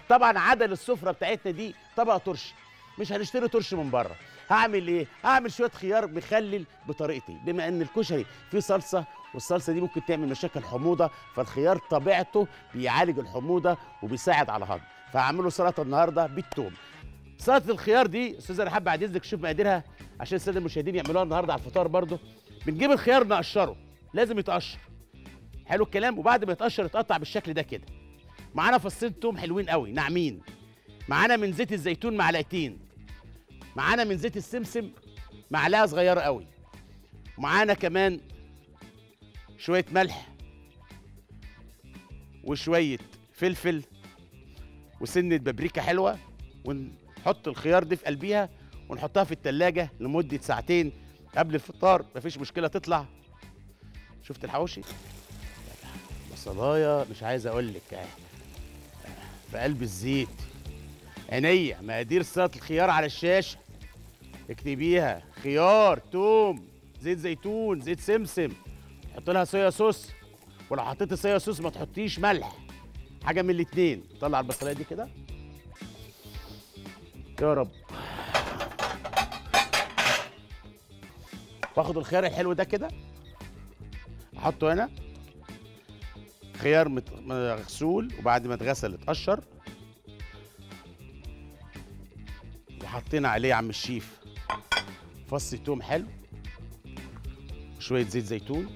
طبعا عدل السفره بتاعتنا دي طبق ترش مش هنشتري ترش من بره هعمل ايه هعمل شويه خيار مخلل بطريقتي بما ان الكشري فيه صلصه والصلصه دي ممكن تعمل مشاكل حموضه فالخيار طبيعته بيعالج الحموضه وبيساعد على الهضم فهعمله سلطه النهارده بالثوم سلطه الخيار دي استاذ رحاب بعد اذنك شوف مقاديرها عشان الساده المشاهدين يعملوها النهارده على الفطار برضو بنجيب الخيار نقشره لازم يتقشر حلو الكلام وبعد ما يتقشر يتقطع بالشكل ده كده معانا فصين توم حلوين قوي ناعمين معانا من زيت الزيتون معلقتين معانا من زيت السمسم معلقه صغيره قوي ومعانا كمان شويه ملح وشويه فلفل وسنه بابريكا حلوه ونحط الخيار دي في قلبيها ونحطها في التلاجة لمدة ساعتين قبل الفطار مفيش مشكلة تطلع شفت الحواوشي بصلاية مش عايز اقول لك اهي في قلب الزيت عينيا مقادير سلطة الخيار على الشاشة اكتبيها خيار توم زيت زيتون زيت سمسم حط لها صويا صوص ولو حطيتي صويا صوص ما تحطيش ملح حاجة من الاتنين طلع البصلاية دي كده يا رب واخد الخيار الحلو ده كده احطه هنا خيار مت- مغسول وبعد ما اتغسل اتقشر وحطينا عليه يا عم الشيف فص توم حلو شويه زيت زيتون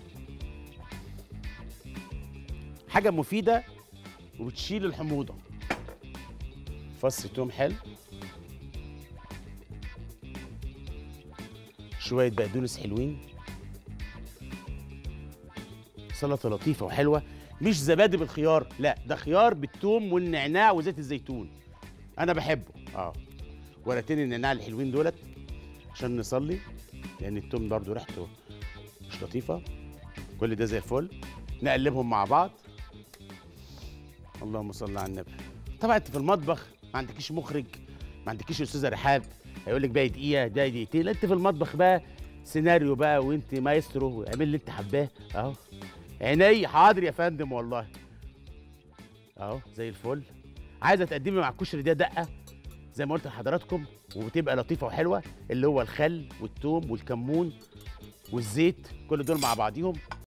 حاجه مفيده وبتشيل الحموضه فص توم حلو شويه بقدونس حلوين سلطه لطيفه وحلوه مش زبادي بالخيار لا ده خيار بالثوم والنعناع وزيت الزيتون انا بحبه اه ورقتين النعناع الحلوين دولت عشان نصلي لان الثوم برضو ريحته مش لطيفه كل ده زي الفل نقلبهم مع بعض اللهم صل على النبي طبعا انت في المطبخ ما عندكيش مخرج ما عندكيش استاذه رحاب هيقول لك بقى دقيقه ده دقيقتين لا انت في المطبخ بقى سيناريو بقى وانت مايسترو اعمل اللي انت حباه اهو عيني حاضر يا فندم والله اهو زي الفل عايزه تقدمي مع الكشري ده دقه زي ما قلت لحضراتكم وبتبقى لطيفه وحلوه اللي هو الخل والثوم والكمون والزيت كل دول مع بعضيهم